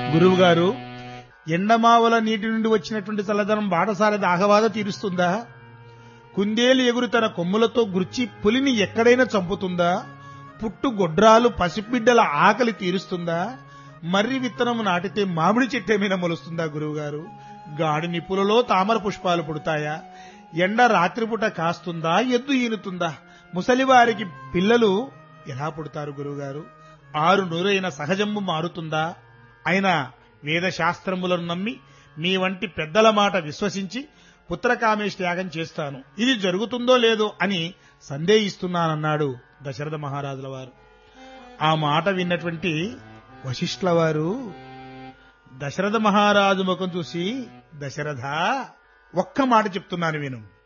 గురువుగారు ఎండమావల నీటి నుండి వచ్చినటువంటి చల్లదనం బాటసారి దాహబాధ తీరుస్తుందా కుందేలు ఎగురు తన కొమ్ములతో గుర్చి పులిని ఎక్కడైనా చంపుతుందా పుట్టు గొడ్రాలు పసిబిడ్డల ఆకలి తీరుస్తుందా మర్రి విత్తనము నాటితే మామిడి చెట్టు ఏమైనా మొలుస్తుందా గురువుగారు గాడి నిప్పులలో తామర పుష్పాలు పుడతాయా ఎండ రాత్రిపూట కాస్తుందా ఎద్దు ఈనుతుందా ముసలివారికి పిల్లలు ఎలా పుడతారు గురువుగారు ఆరు నూరైన సహజంబు మారుతుందా అయినా వేద శాస్త్రములను నమ్మి మీ వంటి పెద్దల మాట విశ్వసించి పుత్రకామేష్ త్యాగం చేస్తాను ఇది జరుగుతుందో లేదో అని సందేహిస్తున్నానన్నాడు దశరథ మహారాజుల వారు ఆ మాట విన్నటువంటి వశిష్ఠుల వారు దశరథ మహారాజు ముఖం చూసి దశరథ ఒక్క మాట చెప్తున్నాను విను